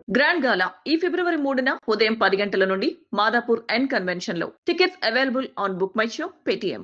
Grand గాలా ఈ ఫిబ్రవరి మూడున ఉదయం పది గంటల నుండి మాదాపూర్ ఎన్ కన్వెన్షన్ లో tickets available on book my show Paytm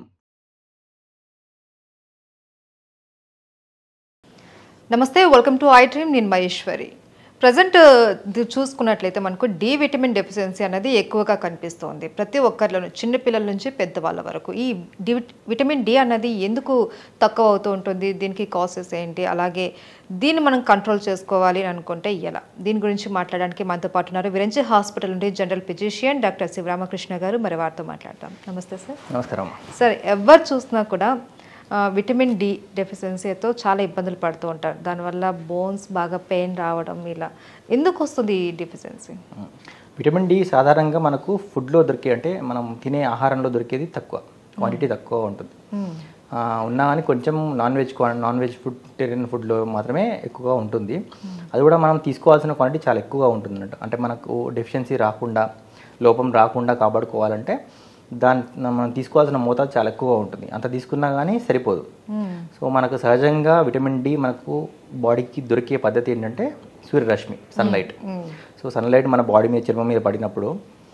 నమస్తే వెల్కమ్ టు ఐ డ్రీమ్ నేను మహేశ్వరి ప్రజెంట్ చూసుకున్నట్లయితే మనకు డి విటమిన్ డెఫిషియన్సీ అనేది ఎక్కువగా కనిపిస్తోంది ప్రతి ఒక్కరిలోనూ చిన్నపిల్లల నుంచి పెద్దవాళ్ళ వరకు ఈ డి విటమిన్ డి అన్నది ఎందుకు తక్కువ అవుతూ ఉంటుంది దీనికి కాసెస్ ఏంటి అలాగే దీన్ని మనం కంట్రోల్ చేసుకోవాలి అని అనుకుంటే ఎలా దీని గురించి మాట్లాడడానికి మనతో పాటు ఉన్నారు విరంచి హాస్పిటల్ నుండి జనరల్ ఫిజిషియన్ డాక్టర్ శివరామకృష్ణ గారు మరి వారితో మాట్లాడతాం నమస్తే సార్ నమస్కారం సార్ ఎవరు చూసినా కూడా ఆ, విటమిన్ డి డెఫిషియన్సీతో చాలా ఇబ్బందులు పడుతూ ఉంటారు దానివల్ల బోన్స్ బాగా పెయిన్ రావడం ఇలా ఎందుకు వస్తుంది ఈ డెఫిషియన్సీ విటమిన్ డి సాధారణంగా మనకు ఫుడ్లో దొరికే అంటే మనం తినే ఆహారంలో దొరికేది తక్కువ క్వాంటిటీ తక్కువ ఉంటుంది ఆ, ఉన్నా కానీ కొంచెం non veg non veg food టెరియన్ ఫుడ్లో మాత్రమే ఎక్కువగా ఉంటుంది అది కూడా మనం తీసుకోవాల్సిన క్వాంటిటీ చాలా ఎక్కువగా ఉంటుంది అన్నట్టు అంటే మనకు డెఫిషియన్సీ రాకుండా లోపం రాకుండా కాపాడుకోవాలంటే దాని మనం తీసుకోవాల్సిన మోతాదు చాలా ఎక్కువగా ఉంటుంది అంత తీసుకున్నా కానీ సరిపోదు సో మనకు సహజంగా విటమిన్ డి మనకు బాడీకి దొరికే పద్ధతి ఏంటంటే సూర్యరశ్మి సన్లైట్ సో సన్లైట్ మన బాడీ మీద చర్మం మీద పడినప్పుడు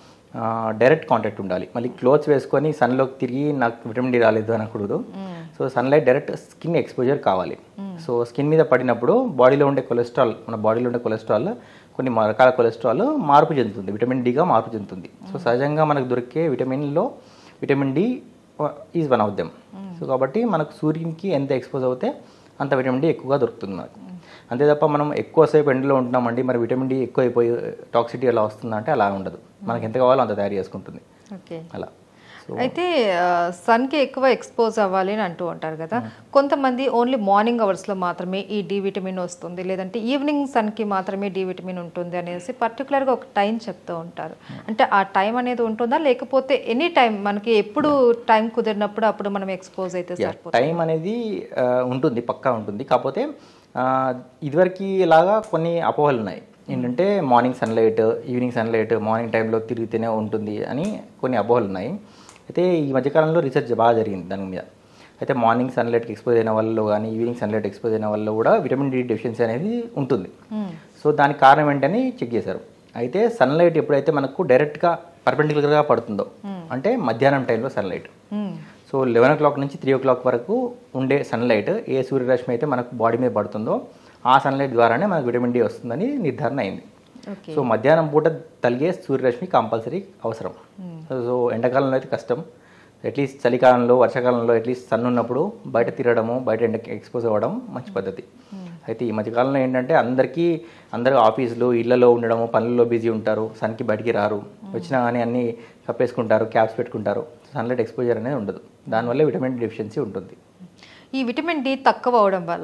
డైరెక్ట్ కాంటాక్ట్ ఉండాలి మళ్ళీ క్లోత్స్ వేసుకొని సన్లోకి తిరిగి నాకు విటమిన్ డి రాలేదు అనకూడదు so sunlight direct skin exposure కావాలి సో స్కిన్ మీద పడినప్పుడు బాడీలో ఉండే కొలెస్ట్రాల్ మన బాడీలో ఉండే కొలెస్ట్రాల్ కొన్ని మ- రకాల కొలెస్ట్రాల్ మార్పు చెందుతుంది విటమిన్ డిగా మార్పు చెందుతుంది సో సహజంగా మనకు దొరికే విటమిన్లో vitamin D is one of them so కాబట్టి మనకు సూర్యునికి ఎంత ఎక్స్పోజ్ అవుతే అంత విటమిన్ డి ఎక్కువగా దొరుకుతుంది మనకు అంతే తప్ప మనం ఎక్కువసేపు ఎండలో ఉంటున్నామండి మరి విటమిన్ డి ఎక్కువ అయిపోయి టాక్సిటీ ఎలా వస్తుందా అంటే అలా ఉండదు మనకి ఎంత కావాలో అంత తయారు చేసుకుంటుంది ఓకే అలా సో అయితే సన్కి ఎక్కువ ఎక్స్పోజ్ అవ్వాలి అని అంటూ ఉంటారు కదా కొంతమంది ఓన్లీ మార్నింగ్ అవర్స్లో మాత్రమే ఈ డి విటమిన్ వస్తుంది లేదంటే ఈవినింగ్ సన్కి మాత్రమే డి విటమిన్ ఉంటుంది అనేసి పర్టికులర్గా ఒక టైం చెప్తూ ఉంటారు అంటే ఆ టైం అనేది ఉంటుందా లేకపోతే ఎనీ టైం మనకి ఎప్పుడు టైం కుదిరినప్పుడు అప్పుడు మనం ఎక్స్పోజ్ అయితే సరిపోతుంది టైం అనేది ఆ, ఉంటుంది పక్కా ఉంటుంది కాకపోతే ఆ, ఇదివరకు లాగా కొన్ని అపోహలు ఉన్నాయి ఏంటంటే morning sunlight evening sunlight morning టైంలో తిరిగితేనే ఉంటుంది అని కొన్ని అపోహలు ఉన్నాయి అయితే ఈ మధ్యకాలంలో రీసెర్చ్ బాగా జరిగింది దాని మీద అయితే మార్నింగ్ సన్లైట్కి ఎక్స్పోజ్ అయిన వాళ్ళలో కానీ ఈవినింగ్ సన్లైట్ ఎక్స్పోజ్ అయిన వాళ్ళలో కూడా విటమిన్ డి డెఫిషియన్సీ అనేది ఉంటుంది సో దానికి కారణం ఏంటని చెక్ చేశారు అయితే సన్లైట్ ఎప్పుడైతే మనకు డైరెక్ట్గా పర్పెండికులర్గా పడుతుందో అంటే మధ్యాహ్నం టైంలో sunlight so eleven o'clock నుంచి త్రీ ఓ క్లాక్ వరకు ఉండే సన్లైట్ ఏ సూర్యరశ్మి అయితే మనకు బాడీ మీద పడుతుందో ఆ సన్లైట్ ద్వారానే మనకు విటమిన్ డి వస్తుందని నిర్ధారణ అయింది ఓకే సో మధ్యాహ్నం పూట తలిగే సూర్యరశ్మి కంపల్సరీ అవసరం సో ఎండాకాలంలో అయితే కష్టం అట్లీస్ట్ చలికాలంలో వర్షాకాలంలో అట్లీస్ట్ సన్ ఉన్నప్పుడు బయట తిరగడము బయట ఎండకి ఎక్స్పోజ్ అవ్వడం మంచి పద్ధతి అయితే ఈ మధ్యకాలంలో ఏంటంటే అందరికీ అందరూ ఆఫీసులు ఇళ్లలో ఉండడము పనుల్లో బిజీ ఉంటారు సన్కి బయటికి రారు వచ్చినా కానీ అన్నీ కప్పేసుకుంటారు క్యాప్స్ పెట్టుకుంటారు సన్లైట్ ఎక్స్పోజర్ అనేది ఉండదు దానివల్ల విటమిన్ డెఫిషియన్సీ ఉంటుంది ఈ విటమిన్ డి తక్కువ అవడం వల్ల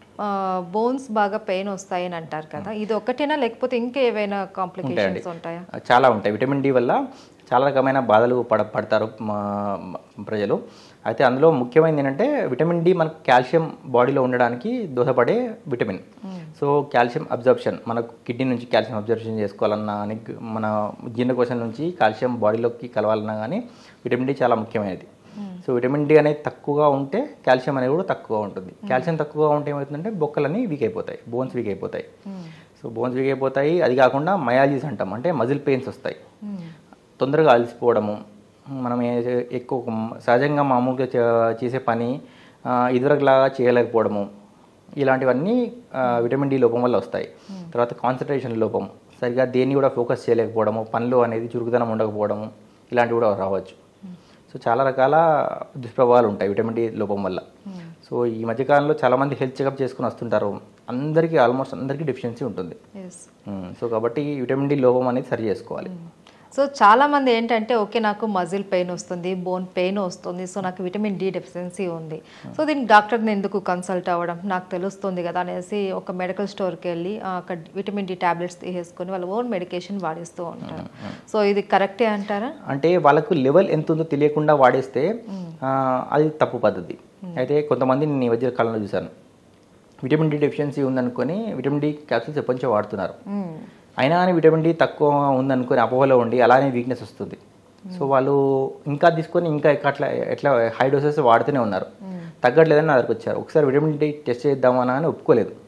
బోన్స్ బాగా పెయిన్ వస్తాయని అంటారు కదా ఇది ఒకటేనా లేకపోతే ఇంకా ఏవైనా కాంప్లికేషన్స్ ఉంటాయా చాలా ఉంటాయి విటమిన్ డి వల్ల చాలా రకమైన బాధలు పడ పడతారు మా మా ప్రజలు అయితే అందులో ముఖ్యమైనది ఏంటంటే విటమిన్ డి మనకు కాల్షియం బాడీలో ఉండడానికి దోహదపడే విటమిన్ సో కాల్షియం అబ్జర్ప్షన్ మనకు కిడ్నీ నుంచి కాల్షియం అబ్జర్ప్షన్ చేసుకోవాలన్నా అని మన జీర్ణకోశం నుంచి కాల్షియం బాడీలోకి కలవాలన్నా కానీ విటమిన్ డి చాలా ముఖ్యమైనది సో విటమిన్ డి అనేది తక్కువగా ఉంటే కాల్షియం అనేది కూడా తక్కువగా ఉంటుంది కాల్షియం తక్కువగా ఉంటే ఏమవుతుందంటే బొక్కలన్నీ వీక్ అయిపోతాయి బోన్స్ వీక్ అయిపోతాయి సో బోన్స్ వీక్ అయిపోతాయి అది కాకుండా మయాలిస్ అంటాం అంటే మజిల్ పెయిన్స్ వస్తాయి తొందరగా అలసిపోవడము మనం ఏ- ఎక్కువ సహజంగా మామూలుగా చే- చేసే పని ఆ, ఇదివరకులాగా చేయలేకపోవడము ఇలాంటివన్నీ ఆ, విటమిన్ డి లోపం వల్ల వస్తాయి తర్వాత కాన్సన్ట్రేషన్ లోపం సరిగా దేన్ని కూడా ఫోకస్ చేయలేకపోవడము పనిలో అనేది చురుకుదనం ఉండకపోవడము ఇలాంటివి కూడా రావచ్చు సో చాలా రకాల దుష్ప్రభావాలు ఉంటాయి విటమిన్ డి లోపం వల్ల సో ఈ మధ్యకాలంలో చాలామంది హెల్త్ చెకప్ చేసుకుని వస్తుంటారు అందరికీ ఆల్మోస్ట్ అందరికీ డెఫిషియన్సీ ఉంటుంది ఎస్ ఉమ్, సో కాబట్టి ఈ విటమిన్ డి లోపం అనేది సరి చేసుకోవాలి సో చాలా మంది ఏంటంటే ఓకే నాకు మజిల్ పెయిన్ వస్తుంది బోన్ పెయిన్ వస్తుంది సో నాకు విటమిన్ డి డెఫిషియన్సీ ఉంది సో దీనికి డాక్టర్ని ఎందుకు కన్సల్ట్ అవ్వడం నాకు తెలుస్తుంది కదా అనేసి ఒక మెడికల్ స్టోర్కి వెళ్ళి ఆ, అక్కడ విటమిన్ డి టాబ్లెట్స్ తీసేసుకొని వాళ్ళ ఓన్ మెడికేషన్ వాడిస్తూ ఉంటారు సో ఇది కరెక్టే అంటారా అంటే వాళ్ళకు లెవెల్ ఎంత ఉందో తెలియకుండా వాడేస్తే ఆ, అది తప్పు పద్ధతి అయితే కొంతమంది నేను ఈ మధ్య కాలంలో చూశాను విటమిన్ డి డెఫిషియన్సీ ఉందనుకొని విటమిన్ డి క్యాప్సూల్స్ ఎప్పటి నుంచో వాడుతున్నారు అయినా కానీ విటమిన్ డి తక్కువ ఉందనుకొని అపోహలో ఉండి అలానే వీక్నెస్ వస్తుంది సో వాళ్ళు ఇంకా తీసుకొని ఇంకా ఎక్క- అట్లా ఎట్లా హై డోసెస్ వాడుతూనే ఉన్నారు తగ్గట్లేదని నా దగ్గరకు వచ్చారు ఒకసారి విటమిన్ డి టెస్ట్ చేద్దామని అని ఒప్పుకోలేదు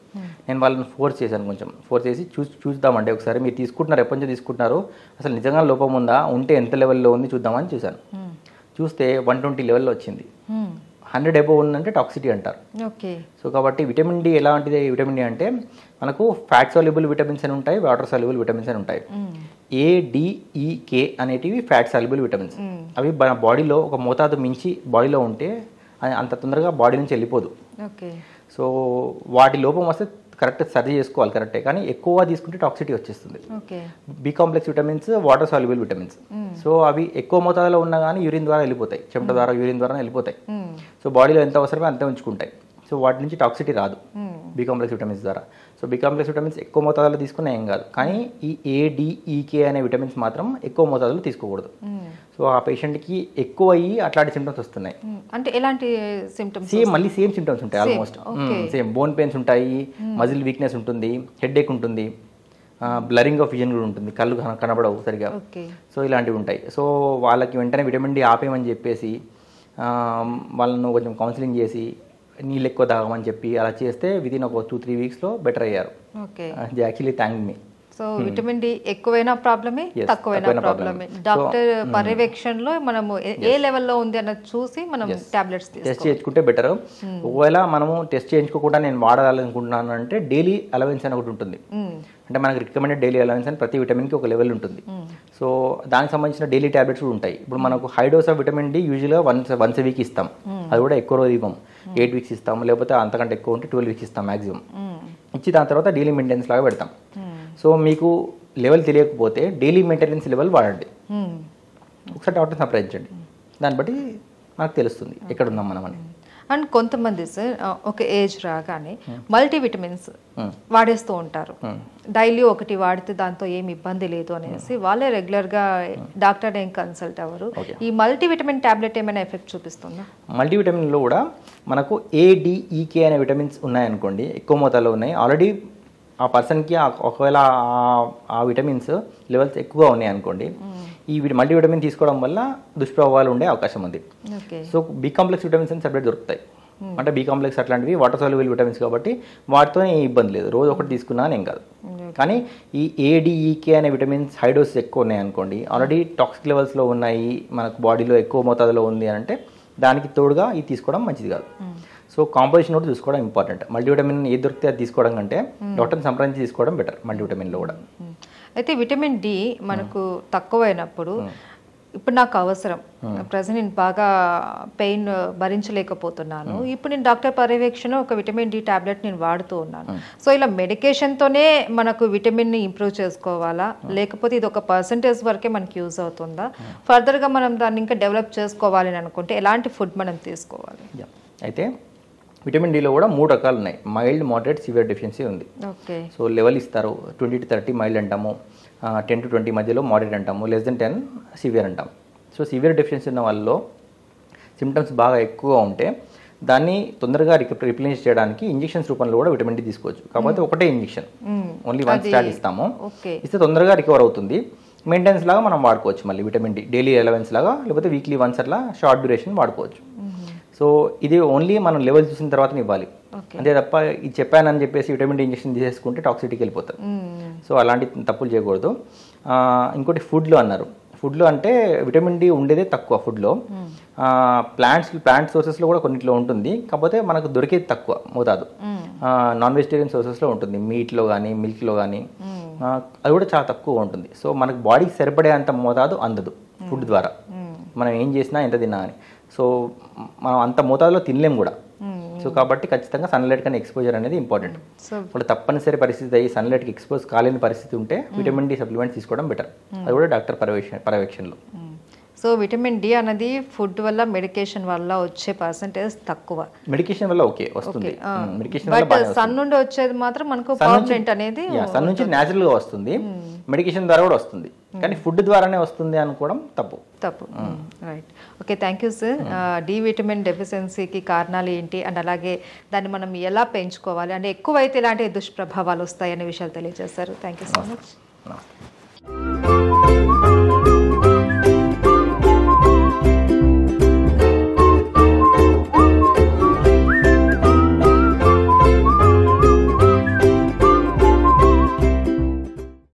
నేను వాళ్ళని ఫోర్స్ చేశాను కొంచెం ఫోర్స్ చేసి చూ చూద్దామంటే ఒకసారి మీరు తీసుకుంటున్నారు ఎప్పటి నుంచి తీసుకుంటున్నారు అసలు నిజంగా లోపం ఉందా ఉంటే ఎంత లెవెల్లో ఉంది చూద్దామని చూశాను చూస్తే వన్ ట్వంటీ లెవెల్లో వచ్చింది హండ్రెడ్ ఎబో ఉందంటే టాక్సిటీ అంటారు ఓకే సో కాబట్టి విటమిన్ డి ఎలాంటిది విటమిన్ డి అంటే మనకు ఫ్యాట్ సాల్యుబుల్ విటమిన్స్ అని ఉంటాయి వాటర్ సాల్యుబుల్ విటమిన్స్ అని ఉంటాయి ఏ డిఈకే అనేటివి ఫ్యాట్ సాల్యుబుల్ విటమిన్స్ అవి మన బాడీలో ఒక మోతాదు మించి బాడీలో ఉంటే అది అంత తొందరగా బాడీ నుంచి వెళ్ళిపోదు ఓకే సో వాటి లోపం వస్తే కరెక్ట్ సరి చేసుకోవాలి కరెక్టే కానీ ఎక్కువ తీసుకుంటే టాక్సిటీ వచ్చేస్తుంది okay B complex vitamins water soluble vitamins so అవి ఎక్కువ మోతాదులో ఉన్నా కానీ యూరిన్ ద్వారా వెళ్ళిపోతాయి చెమట ద్వారా యూరిన్ ద్వారా వెళ్ళిపోతాయి సో బాడీలో ఎంత అవసరమో అంతే ఉంచుకుంటాయి సో వాటి నుంచి టాక్సిటీ రాదు బి కాంప్లెక్స్ విటమిన్స్ ద్వారా సో బి కాంప్లెక్స్ విటమిన్స్ ఎక్కువ మోతాదులో తీసుకున్నా ఏం కాదు కానీ ఈ ఏడిఈకే అనే విటమిన్స్ మాత్రం ఎక్కువ మోతాదులో తీసుకోకూడదు సో ఆ పేషెంట్కి ఎక్కువ అయ్యి అట్లాంటి సిమ్టమ్స్ వస్తున్నాయి అంటే ఎలాంటి సిమ్టమ్స్ సేమ్ మళ్ళీ సేమ్ సిమ్టమ్స్ ఉంటాయి almost okay. Same bone pains ఉంటాయి మజిల్ వీక్నెస్ ఉంటుంది హెడ్ ఏక్ ఉంటుంది బ్లరింగ్ ఆఫ్ విజన్ కూడా ఉంటుంది కళ్ళు కన- కనబడవు సరిగా ఓకే సో ఇలాంటివి ఉంటాయి సో వాళ్ళకి వెంటనే విటమిన్ డి ఆపేయమని చెప్పేసి ఆ, వాళ్ళను కొంచెం కౌన్సిలింగ్ చేసి నీళ్ళు ఎక్కువ తాగమని చెప్పి అలా చేస్తే విదిన్ ఒక టూ త్రీ వీక్స్లో బెటర్ అయ్యారు ఓకే యాక్చువల్లీ థ్యాంక్ మీ సో విటమిన్ డి ఎక్కువైనా ప్రాబ్లమే Yes, తక్కువైనా తక్కువైనా ప్రాబ్లమే problem. డాక్టర్ పర్యవేక్షణలో మనము ఏ- ఏ లెవెల్లో ఉంది అన్నది చూసి మనం టాబ్లెట్స్ టెస్ట్ చేయించుకుంటే బెటర్ ఒకవేళ మనము టెస్ట్ చేయించుకోకుండా నేను వాడాలనుకుంటున్నాను అంటే డైలీ అలవెన్స్ అని ఒకటి ఉంటుంది అంటే మనకి రికమెండెడ్ డైలీ అలవెన్స్ అని ప్రతి విటమిన్కి ఒక లెవెల్ ఉంటుంది సో దానికి సంబంధించిన డైలీ టాబ్లెట్స్ కూడా ఉంటాయి ఇప్పుడు మనకు high dose of vitamin D యూజువల్గా వన్స్ వన్స్ వీక్ ఇస్తాం అది కూడా ఎక్కువ రోజు ఇవ్వం ఎయిట్ వీక్స్ ఇస్తాం లేకపోతే అంతకంటే ఎక్కువ ఉంటే ట్వెల్వ్ వీక్స్ ఇస్తాం మాక్సిమం ఇచ్చి దాని తర్వాత డైలీ మెయింటెనెన్స్ లాగా పెడతాం సో మీకు లెవెల్ తెలియకపోతే డైలీ మెయింటెనెన్స్ లెవెల్ వాడండి ఒకసారి డాక్టర్ సంప్రదించండి దాన్ని బట్టి మనకు తెలుస్తుంది ఎక్కడ ఉన్నాం మనం అని అండ్ కొంతమంది సార్ ఆ, ఒక ఏజ్ రాగానే మల్టీ విటమిన్స్ వాడేస్తూ ఉంటారు డైలీ ఒకటి వాడితే దాంతో ఏమి ఇబ్బంది లేదు అనేసి వాళ్ళే రెగ్యులర్ గా డాక్టర్ ఏం కన్సల్ట్ అవ్వరు ఈ మల్టీ విటమిన్ టాబ్లెట్ ఏమైనా ఎఫెక్ట్ చూపిస్తుందా మల్టీవిటమిన్లో కూడా మనకు ఏడిఈకే అనే విటమిన్స్ ఉన్నాయనుకోండి ఎక్కువ మోతాదులో ఉన్నాయి ఆల్రెడీ ఆ పర్సన్కి ఒకవేళ ఆ- ఆ విటమిన్స్ లెవెల్స్ ఎక్కువగా ఉన్నాయి అనుకోండి ఈ మల్టీవిటమిన్ తీసుకోవడం వల్ల దుష్ప్రభావాలు ఉండే అవకాశం ఉంది okay so B complex vitamins అని సపరేట్ దొరుకుతాయి అంటే బి కాంప్లెక్స్ అట్లాంటివి వాటర్ సాల్యుబుల్ విటమిన్స్ కాబట్టి వాటితో ఏం ఇబ్బంది లేదు రోజు ఒకటి తీసుకున్నా అని ఏం కాదు కానీ ఈ ఏడిఈకే అనే విటమిన్స్ హైడోస్ ఎక్కువ ఉన్నాయి అనుకోండి ఆల్రెడీ టాక్సిక్ లెవెల్స్లో ఉన్నాయి మనకు బాడీలో ఎక్కువ మోతాదులో ఉంది అని అంటే దానికి తోడుగా ఇది తీసుకోవడం మంచిది కాదు సో కాంపోజిషన్ కూడా చూసుకోవడం ఇంపార్టెంట్ మల్టీవిటమిన్ ఏది దొరికితే అది తీసుకోవడం కంటే డాక్టర్ని సంప్రదించి తీసుకోవడం బెటర్ మల్టీవిటమిన్లో కూడా మ్మ్. అయితే విటమిన్ డి మనకు తక్కువైనప్పుడు ఇప్పుడు నాకు అవసరం ప్రజెంట్ నేను బాగా పెయిన్ భరించలేకపోతున్నాను ఇప్పుడు నేను డాక్టర్ పర్యవేక్షణ ఒక విటమిన్ డి టాబ్లెట్ నేను వాడుతూ ఉన్నాను సో ఇలా మెడికేషన్తోనే మనకు విటమిన్ ని ఇంప్రూవ్ చేసుకోవాలా లేకపోతే ఇది ఒక పర్సంటేజ్ వరకే మనకి యూజ్ అవుతుందా ఫర్దర్గా మనం దాన్ని ఇంకా డెవలప్ చేసుకోవాలి అని అనుకుంటే ఎలాంటి ఫుడ్ మనం తీసుకోవాలి Yeah. అయితే విటమిన్ డిలో కూడా మూడు రకాలు ఉన్నాయి మైల్డ్ మోడరేట్ సివియర్ డెఫిషియన్సీ ఉంది ఓకే సో లెవెల్ ఇస్తారు ట్వంటీ టు థర్టీ మైల్డ్ అంటాము టెన్ టు ట్వంటీ మధ్యలో మోడరేట్ అంటాము లెస్ దెన్ టెన్ సివియర్ అంటాం సో సివియర్ డెఫిషియన్సీ ఉన్న వాళ్ళలో సిమ్టమ్స్ బాగా ఎక్కువగా ఉంటే దాన్ని తొందరగా రిప్లేస్ చేయడానికి ఇంజెక్షన్స్ రూపంలో కూడా విటమిన్ డి తీసుకోవచ్చు కాకపోతే ఒకటే ఇంజెక్షన్ ఓన్లీ వన్ స్టాట్ ఇస్తాము ఓకే ఇస్తే తొందరగా రికవర్ అవుతుంది మెయింటెనెన్స్ లాగా మనం వాడుకోవచ్చు మళ్ళీ విటమిన్ డి డైలీ ఎలవెన్స్ లాగా లేకపోతే వీక్లీ వన్స్ అట్లా షార్ట్ డ్యూరేషన్ వాడుకోవచ్చు సో ఇది ఓన్లీ మనం లెవెల్ చూసిన తర్వాత ఇవ్వాలి ఓకే అంతే తప్ప ఇది చెప్పానని చెప్పేసి విటమిన్ డి ఇంజెక్షన్ తీసేసుకుంటే టాక్సిటీకి వెళ్ళిపోతారు సో అలాంటి తప్పులు చేయకూడదు ఆ, ఇంకోటి ఫుడ్లో అన్నారు ఫుడ్లో అంటే విటమిన్ డి ఉండేదే తక్కువ ఫుడ్లో ప్లాంట్స్ ప్లాంట్ సోర్సెస్లో కూడా కొన్నిట్లో ఉంటుంది కాకపోతే మనకు దొరికేది తక్కువ మోతాదు నాన్ వెజిటేరియన్ సోర్సెస్లో ఉంటుంది మీట్లో కానీ మిల్క్లో కానీ అది కూడా చాలా తక్కువ ఉంటుంది సో మనకు బాడీకి సరిపడే అంత మోతాదు అందదు ఫుడ్ ద్వారా మనం ఏం చేసినా ఎంత తిన్నా అని సో మనం అంత మోతాదులో తినలేం కూడా సో కాబట్టి ఖచ్చితంగా సన్లైట్ కానీ ఎక్స్పోజర్ అనేది ఇంపార్టెంట్ సో ఇప్పుడు తప్పనిసరి పరిస్థితి అయ్యి సన్లైట్కి ఎక్స్పోజ్ కాలేని పరిస్థితి ఉంటే విటమిన్ డి సప్లిమెంట్ తీసుకోవడం బెటర్ అది కూడా డాక్టర్ పర్యవేక్షణ పర్యవేక్షణలో సో విటమిన్ డి అనేది ఫుడ్ వల్ల మెడికేషన్ వల్ల వచ్చే పర్సంటేజ్ తక్కువ మెడికేషన్ వల్ల ఓకే వస్తుంది మెడికేషన్ వల్ల బట్ బాగా సన్ నుండి వచ్చేది మాత్రం మనకు పర్మనెంట్ అనేది సన్ నుంచి natural గా వస్తుంది మెడికేషన్ ద్వారా కూడా వస్తుంది కానీ ఫుడ్ ద్వారానే వస్తుంది అనుకోవడం తప్పు తప్పు right okay thank you sir D vitamin డెఫిషియన్సీకి కారణాలు ఏంటి అండ్ అలాగే దాన్ని మనం ఎలా పెంచుకోవాలి అంటే ఎక్కువైతే ఇలాంటి దుష్ప్రభావాలు వస్తాయి అనే విషయాలు తెలియజేస్తారు థ్యాంక్ యూ సో మచ్ నమస్తే